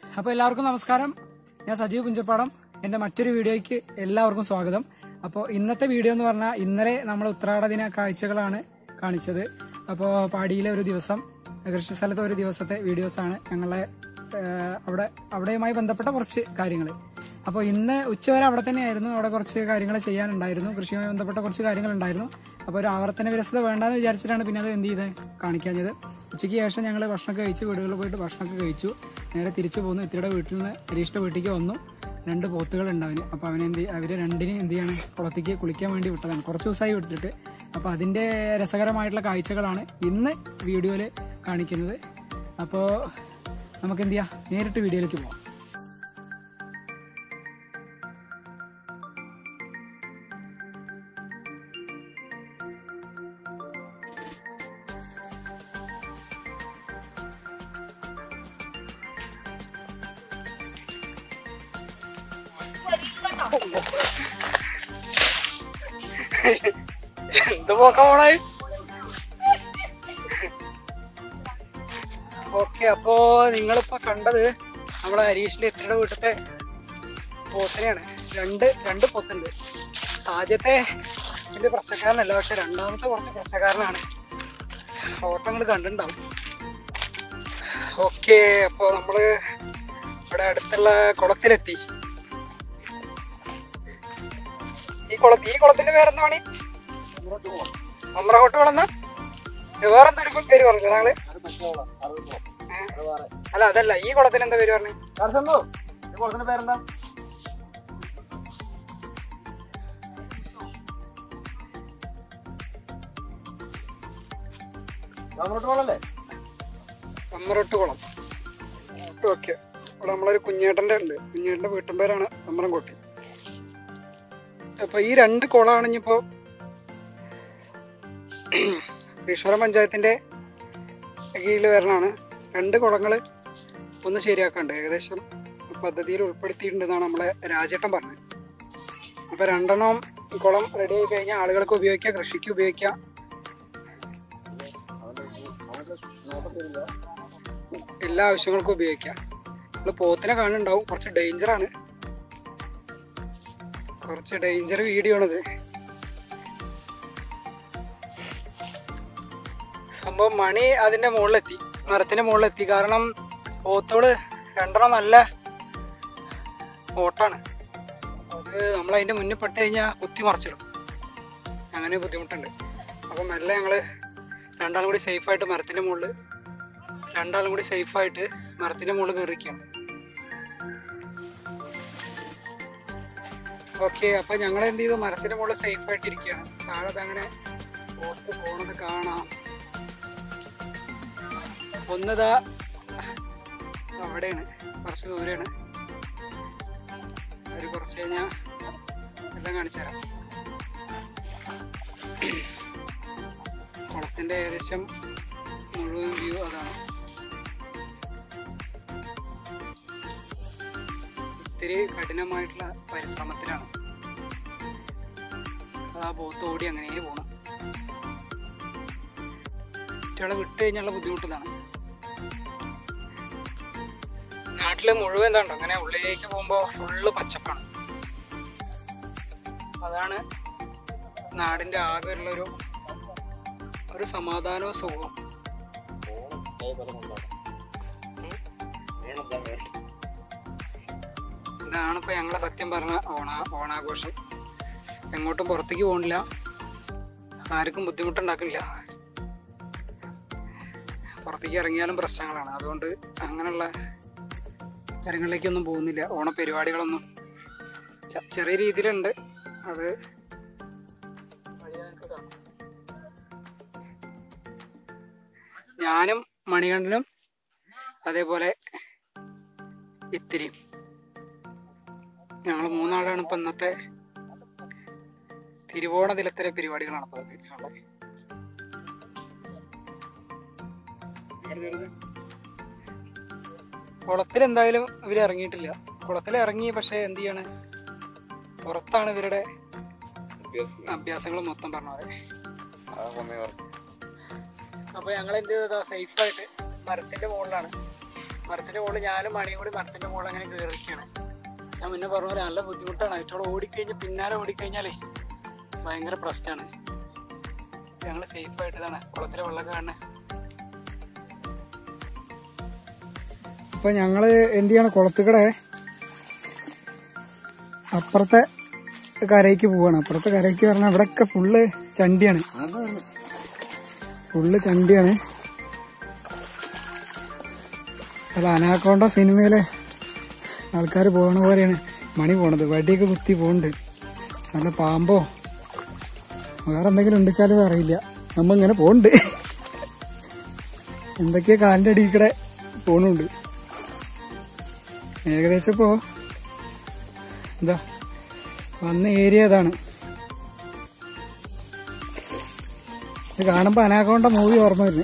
അപ്പോൾ എല്ലാവർക്കും നമസ്കാരം ഞാൻ സജീവ് പുഞ്ചപ്പാടം എൻ്റെ മറ്റൊരു വീഡിയോയ്ക്ക് എല്ലാവർക്കും സ്വാഗതം അപ്പോൾ ഇന്നത്തെ വീഡിയോ എന്ന് പറഞ്ഞാൽ ഇന്നലെ നമ്മൾ ഉത്രാട ദിന കാഴ്ചകളാണ് കാണിച്ചത് അപ്പോൾ പാടിയിലെ ഒരു ദിവസം കൃഷി സ്ഥലത്തെ ഒരു ദിവസത്തെ വീഡിയോസാണ് ഞങ്ങളെ ഏഹ്, അവിടെ അവിടെയുമായി ബന്ധപ്പെട്ട കുറച്ച് കാര്യങ്ങൾ അപ്പോൾ ഇന്ന് ഉച്ചവരെ അവിടെ തന്നെയായിരുന്നു അവിടെ കുറച്ച് കാര്യങ്ങൾ ചെയ്യാനുണ്ടായിരുന്നു കൃഷിയുമായി ബന്ധപ്പെട്ട കുറച്ച് കാര്യങ്ങളുണ്ടായിരുന്നു അപ്പോൾ ഒരു ആവർത്തന വിരസത വേണ്ടാന്ന് വിചാരിച്ചിട്ടാണ് പിന്നെ അത് എന്ത് ചെയ്തത് കാണിക്കാഞ്ഞത് ഉച്ചയ്ക്ക് ശേഷം ഞങ്ങൾ ഭക്ഷണമൊക്കെ കഴിച്ച് വീടുകളിൽ പോയിട്ട് ഭക്ഷണമൊക്കെ കഴിച്ചു നേരെ തിരിച്ചു പോന്നു ഇത്തിരിയുടെ വീട്ടിൽ നിന്ന് ഹരീഷിന്റെ വീട്ടിലേക്ക് വന്നു രണ്ട് പോത്തുകൾ ഉണ്ടാവിന് അപ്പോൾ അവനെ എന്ത് അവര് രണ്ടിനും എന്ത് ചെയ്യാണ് കുളത്തേക്ക് കുളിക്കാൻ വേണ്ടി വിട്ടതാണ് കുറച്ച് ദിവസമായി വിട്ടിട്ട് അപ്പോൾ അതിന്റെ രസകരമായിട്ടുള്ള കാഴ്ചകളാണ് ഇന്ന് വീഡിയോയിൽ കാണിക്കുന്നത് അപ്പോൾ നമുക്ക് എന്ത് ചെയ്യാം നേരിട്ട് വീഡിയോയിലേക്ക് പോവാം എന്ത് പോക്കാ പോണേ ഓക്കെ അപ്പോ നിങ്ങളിപ്പോ കണ്ടത് നമ്മളെ ഹരീഷിന്റെ എത്രയുടെ വീട്ടിലത്തെ പോത്തിനെയാണ് രണ്ട് രണ്ട് പോത്തുണ്ട് ആദ്യത്തെ വലിയ പ്രശ്നക്കാരനല്ല പക്ഷെ രണ്ടാമത്തെ കുറച്ച് പ്രശ്നക്കാരനാണ് ഓട്ടങ്ങൾ കണ്ടിട്ടുണ്ടാവും ഓക്കെ അപ്പോ നമ്മള് ഇവിടെ അടുത്തുള്ള കുളത്തിലെത്തി ഈ കുളത്തി ഈ കുളത്തിന്റെ പേരെന്താണ് അമ്രകോട്ട് കുളം എന്നാ വേറെന്താ ഒരു പേര് പറഞ്ഞു ഞങ്ങള് ഏ? അല്ല അതല്ല ഈ കുളത്തിന് എന്താ പേര് പറഞ്ഞു കുളത്തിന്റെ പേരെന്താ നമ്മളോട്ട് പോകണല്ലേ അമ്മറോട്ട് കുളം ഓക്കെ ഇവിടെ നമ്മളൊരു കുഞ്ഞേട്ടന്റെ ഉണ്ട് കുഞ്ഞേട്ടന്റെ വീട്ടും പേരാണ് അമ്മറംകോട്ടി അപ്പൊ ഈ രണ്ട് കുളമാണ് ഇനിയിപ്പോ ശ്രീശ്വരം പഞ്ചായത്തിന്റെ കീഴിൽ വരണതാണ് രണ്ട് കുളങ്ങള് ഒന്ന് ശരിയാക്കാണ്ട് ഏകദേശം പദ്ധതിയിൽ ഉൾപ്പെടുത്തിയിട്ടുണ്ടെന്നാണ് നമ്മളെ രാജേട്ടൻ പറഞ്ഞത് അപ്പൊ രണ്ടെണ്ണം കുളം റെഡി ആയി കഴിഞ്ഞാൽ ആളുകൾക്ക് ഉപയോഗിക്കാം കൃഷിക്ക് ഉപയോഗിക്കാം എല്ലാ ആവശ്യങ്ങൾക്കും ഉപയോഗിക്കാം നമ്മള് പോത്തിനെ കാണുന്നുണ്ടാവും കുറച്ച് ഡേഞ്ചർ ആണ് കുറച്ച് ഡേഞ്ചർ വീഡിയോ ആണിത് സംഭവം മണി അതിന്റെ മുകളിലെത്തി മരത്തിന്റെ മുകളിലെത്തി കാരണം പോത്തോള് രണ്ടെണ്ണം നല്ല ഓട്ടാണ് അത് നമ്മൾ അതിന്റെ മുന്നിൽ പെട്ട് കഴിഞ്ഞാൽ കുത്തി മറിച്ചിടും അങ്ങനെ ബുദ്ധിമുട്ടുണ്ട് അപ്പം മെല്ലെ ഞങ്ങള് രണ്ടാളും കൂടി സേഫായിട്ട് മരത്തിന്റെ മുകളിൽ രണ്ടാളും കൂടി സേഫായിട്ട് മരത്തിന്റെ മുകളിൽ കയറിയിരിക്കുകയാണ് ഓക്കെ അപ്പൊ ഞങ്ങൾ എന്ത് ചെയ്തു മരത്തിന്റെ മുകളിൽ സേഫ് ആയിട്ട് ഇരിക്കുകയാണ് താഴെ അങ്ങനെ പോസ്റ്റ് പോണത് കാണാം ഒന്നതാ അവിടെയാണ് കുറച്ച് ദൂരെയാണ് ഒരു കുറച്ച് കഴിഞ്ഞാൽ എല്ലാം കാണിച്ചു തരാം കുളത്തിന്റെ ഏകദേശം മുഴുവൻ വ്യൂ അതാണ് ഒത്തിരി കഠിനമായിട്ടുള്ള പരിശ്രമത്തിലാണ് ആ പോത്ത് ഓടി അങ്ങനെ പോണം കുട്ടികളെ വിട്ട് കഴിഞ്ഞുള്ള ബുദ്ധിമുട്ടിലാണ് നാട്ടില് മുഴുവൻ എന്താണ്ടോ അങ്ങനെ ഉള്ളിലേക്ക് പോകുമ്പോ ഫുള്ള് പച്ചപ്പാണ് അതാണ് നാടിന്റെ ആകെ ഉള്ള ഒരു ഒരു സമാധാനവും സുഖവും ഇതാണ് ഇപ്പൊ ഞങ്ങളെ സത്യം പറഞ്ഞ ഓണ ഓണാഘോഷം എങ്ങോട്ടും പുറത്തേക്ക് പോകണില്ല ആർക്കും ബുദ്ധിമുട്ടുണ്ടാക്കില്ല പുറത്തേക്ക് ഇറങ്ങിയാലും പ്രശ്നങ്ങളാണ് അതുകൊണ്ട് അങ്ങനെയുള്ള കാര്യങ്ങളിലേക്കൊന്നും പോകുന്നില്ല ഓണ പരിപാടികളൊന്നും ചെ- ചെറിയ രീതിയിലുണ്ട് അത് വഴിയായിട്ട് കാണാം. ഞാനും മണികണ്ഠനും അതേപോലെ ഇത്തിരിയും ഞങ്ങൾ മൂന്നാളാണ് ഇപ്പൊ ഇന്നത്തെ തിരുവോണ ദിനത്തിലെ പരിപാടികളാണ് ഇപ്പൊ ഇത് ഉള്ളത്. കുളത്തിൽ എന്തായാലും ഇവര് ഇറങ്ങിയിട്ടില്ല കുളത്തിൽ ഇറങ്ങി പക്ഷെ എന്ത് ചെയ്യാണ് പുറത്താണ് ഇവരുടെ അഭ്യാസങ്ങൾ മൊത്തം പറഞ്ഞ പോലെ അപ്പൊ ഞങ്ങൾ എന്ത് ചെയ്തതാ സേഫ് ആയിട്ട് മരത്തിന്റെ മുകളിലാണ് മരത്തിന്റെ മുകളിൽ ഞാനും മണിയും കൂടി മരത്തിന്റെ മുകളിൽ അങ്ങനെ കയറിയിരിക്കുകയാണ് ഞാൻ മുന്നേ പറഞ്ഞ പോലെ നല്ല ബുദ്ധിമുട്ടാണ് ഏറ്റവും ഓടിക്കഴിഞ്ഞ് പിന്നാലെ ഓടിക്കഴിഞ്ഞാലേ ഭയങ്കര പ്രശ്നമാണ് ഞങ്ങൾ സേഫ് ആയിട്ട് ഇതാണ് കുളത്തിലെ വെള്ളമൊക്കെ കാണുന്നത് അപ്പൊ ഞങ്ങള് എന്ത് ചെയ്യണം കുളത്തുകടെ അപ്പുറത്തെ കരയ്ക്ക് പോവാണ് അപ്പുറത്തെ കരയ്ക്ക് പറഞ്ഞാൽ ഇവിടെയൊക്കെ ഫുള്ള് ചണ്ടിയാണ് ഫുള്ള് ചണ്ടിയാണ് അത് അനാക്കോണ്ട സിനിമയിലെ ആൾക്കാർ പോകണ പോലെയാണ് മണി പോണത് വടിയൊക്കെ കുത്തി പോണുണ്ട് നല്ല പാമ്പോ വേറെ എന്തെങ്കിലും ഉണ്ടിച്ചാലും അറിയില്ല നമ്മ ഇങ്ങനെ പോണ്ട് എന്തൊക്കെയാ കാലിന്റെ അടിയിൽ കൂടെ പോണുണ്ട് ഏകദേശം ഇപ്പോ എന്താ വന്ന ഏരിയ ഇതാണ് ഇത് കാണുമ്പോ അനാക്കോണ്ട മൂവി ഓർമ്മ വരുന്നു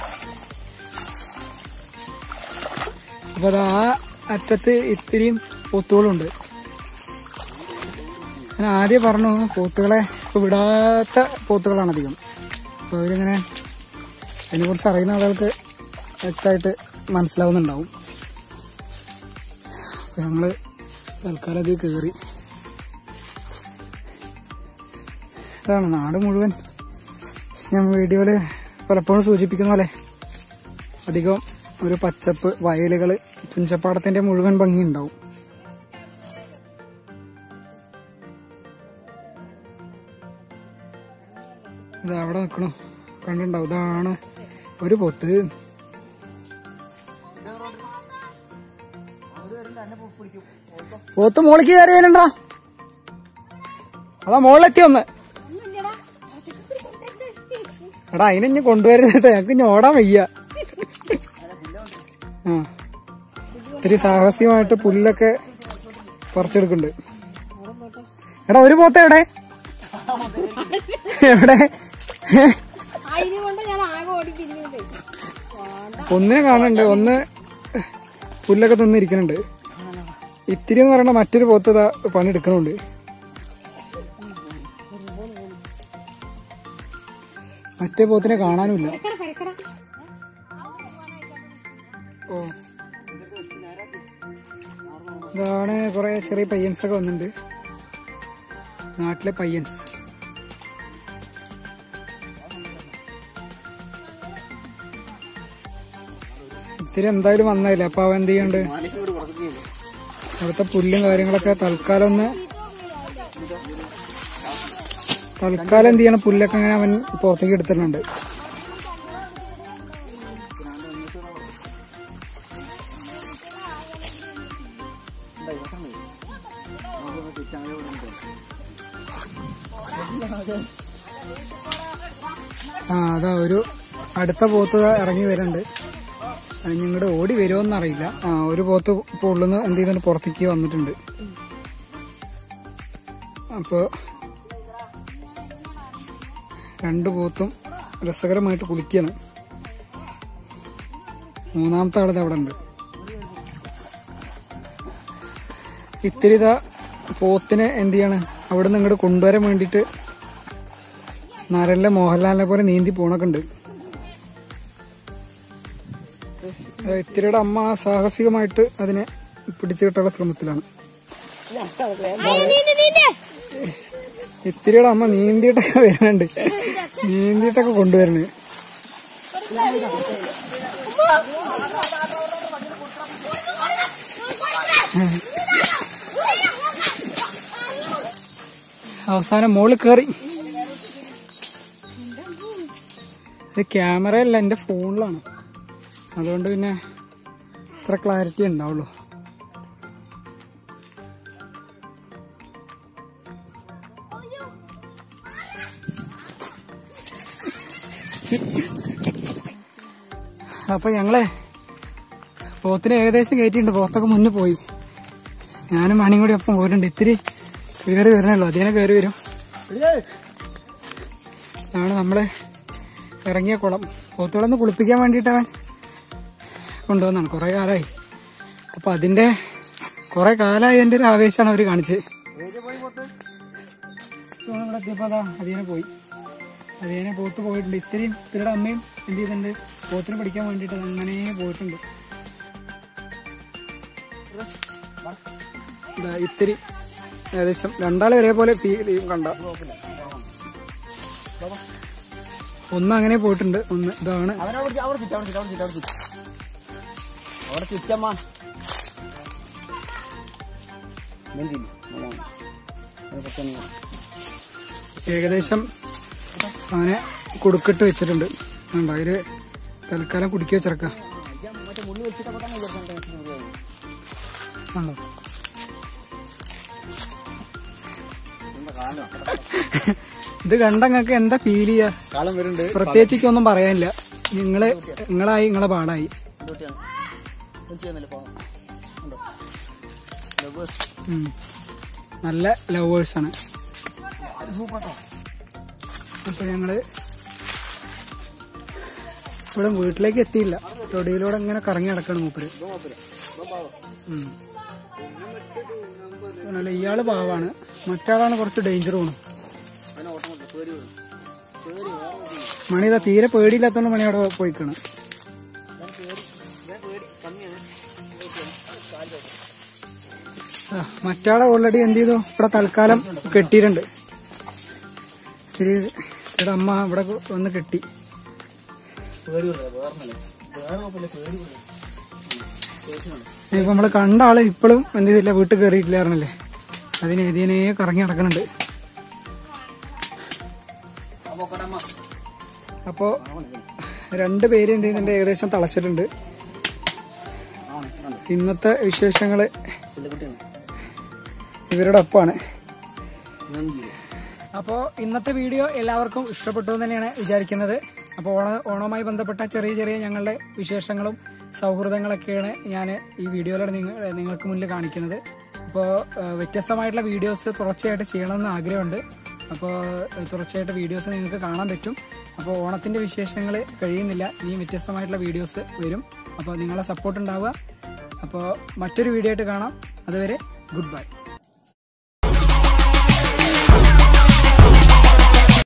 അപ്പൊ അത് ആ അറ്റത്ത് ഇത്തിരിയും പോത്തുകളുണ്ട് ഞാൻ ആദ്യം പറഞ്ഞു പോത്തുകളെ ഇപ്പൊ വിടാത്ത പോത്തുകളാണ് അധികം അപ്പൊ അവരിങ്ങനെ അതിനെക്കുറിച്ച് അറിയുന്ന ആളുകൾക്ക് വ്യക്തമായിട്ട് മനസ്സിലാവുന്നുണ്ടാവും അപ്പൊ ഞങ്ങള് തൽക്കാലം അതിൽ കയറി ഇതാണ് നാട് മുഴുവൻ ഞാൻ വീഡിയോയില് പലപ്പോഴും സൂചിപ്പിക്കുന്ന പോലെ അധികം ഒരു പച്ചപ്പ് വയലുകള് തുഞ്ചപ്പാടത്തിന്റെ മുഴുവൻ ഭംഗി ഉണ്ടാവും ഇത് അവിടെ നിൽക്കണു കണ്ടുണ്ടാവും ഇതാണ് ഒരു പൊത്ത് പോത്ത് മോളിക്ക് കയറി വരുന്നുണ്ടോ അതാ മോളിലെത്തി ഒന്ന് എടാ അതിനെ ഇനി കൊണ്ടുവരുന്നത് ഞങ്ങക്ക് ഇനി ഓടാൻ വയ്യ ആ ഇത്തിരി സാഹസികമായിട്ട് പുല്ലൊക്കെ പറിച്ചെടുക്കുന്നുണ്ട് എടാ ഒരു പോത്ത എവിടെ എവിടെ അതിന് കൊണ്ട് ഞാൻ ആകെ ഓടി തിരിഞ്ഞത് ഒന്നിനെ കാണുന്നുണ്ട് ഒന്ന് പുല്ലൊക്കെ തിന്നിരിക്കുന്നുണ്ട് ഇത്തിരി എന്ന് പറയുന്ന മറ്റൊരു പോത്ത് ഇതാ പണിയെടുക്കുന്നുണ്ട് മറ്റേ പോത്തിനെ കാണാനുമില്ല ഓ ഇതാണ് കുറെ ചെറിയ പയ്യൻസ് ഒക്കെ വന്നിട്ടുണ്ട് നാട്ടിലെ പയ്യൻസ് ഇത്തിരി എന്തായാലും വന്നതല്ലേ അപ്പൊ അവൻ എന്ത് ചെയ്യണ്ട് അവിടുത്തെ പുല്ലും കാര്യങ്ങളൊക്കെ തൽക്കാലം ഒന്ന് തൽക്കാലം എന്ത് ചെയ്യണം പുല്ലൊക്കെ അങ്ങനെ അവൻ പുറത്തേക്ക് എടുത്തിട്ടുണ്ട് ആ അതാ ഒരു അടുത്ത പോത്ത് ദാ ഇറങ്ങി വരുന്നുണ്ട് ഞങ്ങളുടെ ഓടി വരുമോന്ന് അറിയില്ല ആ ഒരു പോത്ത് ഇപ്പൊ ഉള്ളുന്ന് എന്ത് ചെയ്യുന്നുണ്ട് പുറത്തേക്ക് വന്നിട്ടുണ്ട് അപ്പോ രണ്ട് പോത്തും രസകരമായിട്ട് കുളിക്കാണ് മൂന്നാമത്തെ ആളത് അവിടെ ഉണ്ട് ഇത്തിരി ഇതാ പോത്തിനെ എന്ത് ചെയ്യാണ് അവിടെ നിന്ന് ഇങ്ങോട്ട് കൊണ്ടുവരാൻ വേണ്ടിയിട്ട് നരലിലെ മോഹൻലാലിനെ പോലെ നീന്തി പോണൊക്കെ ഉണ്ട് അത് ഇത്തിരിയുടെ അമ്മ സാഹസികമായിട്ട് അതിനെ പിടിച്ചു കിട്ടാനുള്ള ശ്രമത്തിലാണ് ഇത്തിരിയുടെ അമ്മ നീന്തിയിട്ടൊക്കെ വരുന്നുണ്ട് നീന്തിയിട്ടൊക്കെ കൊണ്ടുവരുന്നത് അവസാനം മോളിൽ കയറി ഇത് ക്യാമറയല്ല എന്റെ ഫോണിലാണ് അതുകൊണ്ട് പിന്നെ ഇത്ര ക്ലാരിറ്റി ഉണ്ടാവുള്ളൂ അപ്പൊ ഞങ്ങളെ പോത്തിനെ ഏകദേശം കയറ്റിയിട്ടുണ്ട് പോത്തൊക്കെ മുന്നേ പോയി ഞാനും മണിയും കൂടി ഒപ്പം പോയിട്ടുണ്ട് ഇത്തിരി കയറി വരണല്ലോ അതിനെ കയറി വരും ആണ് നമ്മള് ഇറങ്ങിയ കുളം പോത്തുകളൊന്ന് കുളിപ്പിക്കാൻ വേണ്ടിയിട്ട് അവൻ കൊണ്ടുവന്നാണ് കുറെ കാലമായി അപ്പൊ അതിന്റെ കുറെ കാലമായി എന്റെ ഒരു ആവേശമാണ് അവര് കാണിച്ചത് ഇവിടെ എത്തിയപ്പോ അതാ അതിനെ പോയി അതിനെ പോത്ത് പോയിട്ടുണ്ട് ഇത്തിരിയും ഇത്തിരിയുടെ അമ്മയും എന്ത് ചെയ്തിട്ടുണ്ട് പോത്തിനെ പിടിക്കാൻ വേണ്ടിയിട്ട് അങ്ങനെ പോയിട്ടുണ്ട് ഇതാ ഇത്തിരി ഏകദേശം രണ്ടാളെ ഒരേപോലെ ഫീൽ ചെയ്യും കണ്ട ഒന്ന് അങ്ങനെ പോയിട്ടുണ്ട് ഒന്ന് ഇതാണ് അവനവിടെ പിടിച്ച്, അവിടെ ചുറ്റ്, അവിടെ ചുറ്റ്, അവിടെ ചുറ്റ്, അവിടെ ചുറ്റ്. അവിടെ ചുറ്റമ്മ നെഞ്ചില്ല നല്ലോണം. അത് പെട്ടെന്ന് ഇങ്ങനെ. ഏകദേശം അങ്ങനെ കുടുക്കിട്ട് വെച്ചിട്ടുണ്ട് കണ്ടോ അതില് തൽക്കാലം കുടുക്കി വെച്ചിറക്കാം ഇത് മറ്റേ മുള്ളി വെച്ചിട്ട് അവിടെ തന്നെ വിചാരിച്ചാൽ ടെൻഷൻ മുറിയാവും. കണ്ടോ എന്താ കാലം ഇത് കണ്ട നിങ്ങൾക്ക് എന്താ ഫീൽ ചെയ്യാ കാലം വരുന്നുണ്ട് പ്രത്യേകിച്ച് ഒന്നും പറയാനില്ല നിങ്ങള് നിങ്ങളായി നിങ്ങളെ പാടായി എന്തുകൊണ്ടാണ് ചെയ്യുന്നില്ല പോകാം ഉണ്ടോ ലവേഴ്സ് ഉം. നല്ല ലവേഴ്സ് ആണ് സൂപ്പർട്ടോ അപ്പൊ ഞങ്ങള് ഇവിടെ വീട്ടിലേക്ക് എത്തിയില്ല തൊടിയിലൂടെ ഇങ്ങനെ കറങ്ങി നടക്കണം മൂപ്പര് ഉം. പറഞ്ഞല്ലോ, ഇയാള് പാവാണ് മറ്റാളാണ് കുറച്ച് ഡേഞ്ചർ പോണു അതിനെ ഓട്ടം കൊണ്ട് പേടി വരും പേടി വേറെ മണി ഇതാ തീരെ പേടിയില്ലാത്തോണ്ട് മണി അവിടെ പോയിക്കണം ഞാൻ പേടി ഞാൻ പേടി കമ്മിയാണ് ആ, മറ്റാളെ ഓൾറെഡി എന്ത് ചെയ്തു ഇവിടെ തൽക്കാലം കെട്ടിയിട്ടുണ്ട് ഇത്തിരി ഇവിടെ അമ്മ ഇവിടെ വന്ന് കെട്ടി പേടി വരും വേറെ വേറെ നോക്കില്ല പേടി വരും പേടിച്ചുണ്ട് ഇപ്പൊ നമ്മള് കണ്ട ആള് ഇപ്പോഴും എന്ത് ചെയ്തില്ല വീട്ടിൽ കയറിയിട്ടില്ല പറഞ്ഞല്ലേ അതിന് ഏതിനെ കറങ്ങി നടക്കുന്നുണ്ട് അപ്പൊ കടമ്മ അപ്പോ രണ്ട് പേര് എന്ത് ചെയ്യുന്നുണ്ട് ഏകദേശം തളച്ചിട്ടുണ്ട് ആണ് കണ്ടോ ഇന്നത്തെ വിശേഷങ്ങള് ചെല്ലുകുട്ടിയാണ് ഇവരുടെ ഒപ്പാണ് നെഞ്ചില്ല അപ്പോൾ ഇന്നത്തെ വീഡിയോ എല്ലാവർക്കും ഇഷ്ടപ്പെട്ടു എന്ന് തന്നെയാണ് വിചാരിക്കുന്നത് അപ്പോൾ ഓണ ഓണവുമായി ബന്ധപ്പെട്ട ചെറിയ ചെറിയ ഞങ്ങളുടെ വിശേഷങ്ങളും സൗഹൃദങ്ങളൊക്കെയാണ് ഞാൻ ഈ വീഡിയോയിലൂടെ നിങ്ങൾ നിങ്ങൾക്ക് മുന്നിൽ കാണിക്കുന്നത് അപ്പോൾ വ്യത്യസ്തമായിട്ടുള്ള വീഡിയോസ് തുടർച്ചയായിട്ട് ചെയ്യണമെന്ന് ആഗ്രഹമുണ്ട് അപ്പോൾ തുടർച്ചയായിട്ട് വീഡിയോസ് നിങ്ങൾക്ക് കാണാൻ പറ്റും അപ്പോൾ ഓണത്തിന്റെ വിശേഷങ്ങൾ കഴിയുന്നില്ല ഇനിയും വ്യത്യസ്തമായിട്ടുള്ള വീഡിയോസ് വരും അപ്പോൾ നിങ്ങളെ സപ്പോർട്ട് ഉണ്ടാവുക അപ്പോൾ മറ്റൊരു വീഡിയോ ആയിട്ട് കാണാം അതുവരെ ഗുഡ് ബൈ